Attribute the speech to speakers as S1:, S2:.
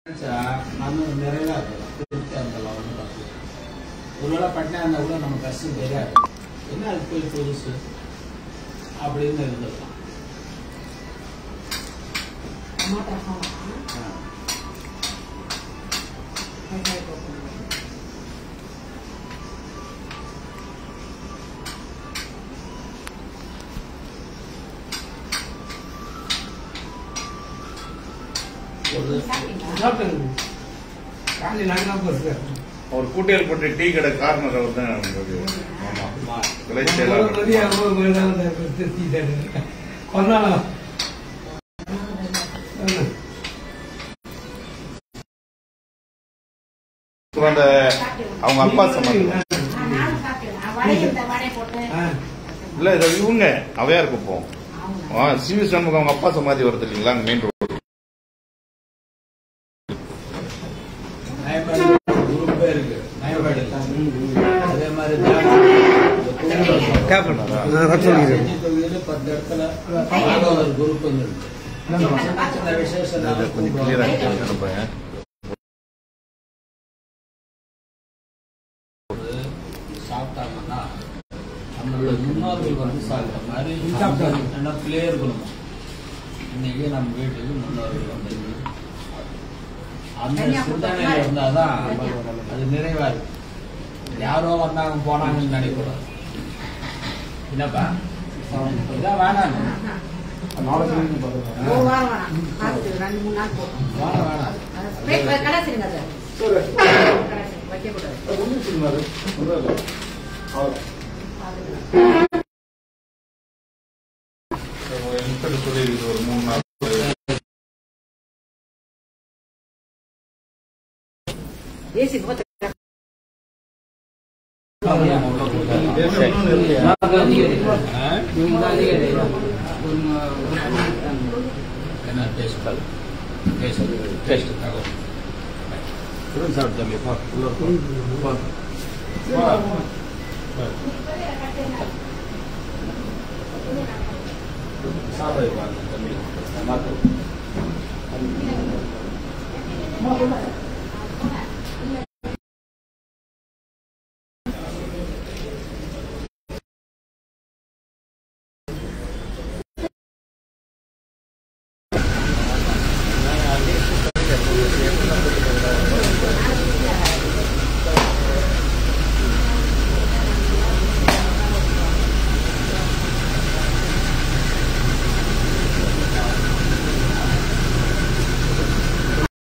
S1: நம்ம நிறைய திருப்தி அந்த ஒன்றும் தப்பு ஒருவேளை பட்டினா இருந்தால் கூட நம்ம கஷ்டம் தெரியாது என்ன அது போய் புதுசு அப்படின்னு இருந்திருக்கலாம் ஆ. ஒரு
S2: அவர் கூட்டியல் போட்டு டீ கடை கார்னர் அவர் தான் நமக்கு. ஆமா
S1: ஆமா.
S2: கிளை செயலாளர் அப்புறம் அந்த அவங்க அப்பா சம்பந்தம் இல்ல இது இவங்க அவையார் குப்பம் ஆ, சி வி சண்முகம் அவங்க அப்பா சமாதி வருது இல்லைங்களா அங்க மெயின் ரோடு
S1: நயப்பாடு குரூப்பே இருக்கு நயப்பாடு அதே மாதிரி செஞ்சி தொகுதியில பத்து இடத்துல மாணவர் குரூப்புங்க இருக்கு சின்ன சின்ன விசேஷம்
S2: கொஞ்சம் கிளியரா அனுப்புறேன்
S1: சாப்பிட்டாங்கன்னா நம்மளோட முன்னோர்கள் வந்து சாப்பிட்ட மாதிரி சாப்பிட்டா பிள்ளையே இருக்கணும் இன்னைக்கு நம்ம வீட்டுக்கு முன்னோர்கள் வந்து அந்த சிந்தனையில இருந்தாதான் அது நிறைவா இருக்கு யாரோ வந்தாங்க போனாங்கன்னு நினைக்கூடாது என்னப்பா இதான் வேணாம் வேணாம் வேணாம்
S2: இன்ஸ்பெக்டர் சொல்லி இருக்குது ஒரு மூணு நாள்
S1: என்ன டேஸ்ட் டேஸ்ட் டேஸ்ட் சாப்பிட்டு தம்பி போ உள்ள போ போ போ சாப்பிட பாருங்க தம்பி மாத்து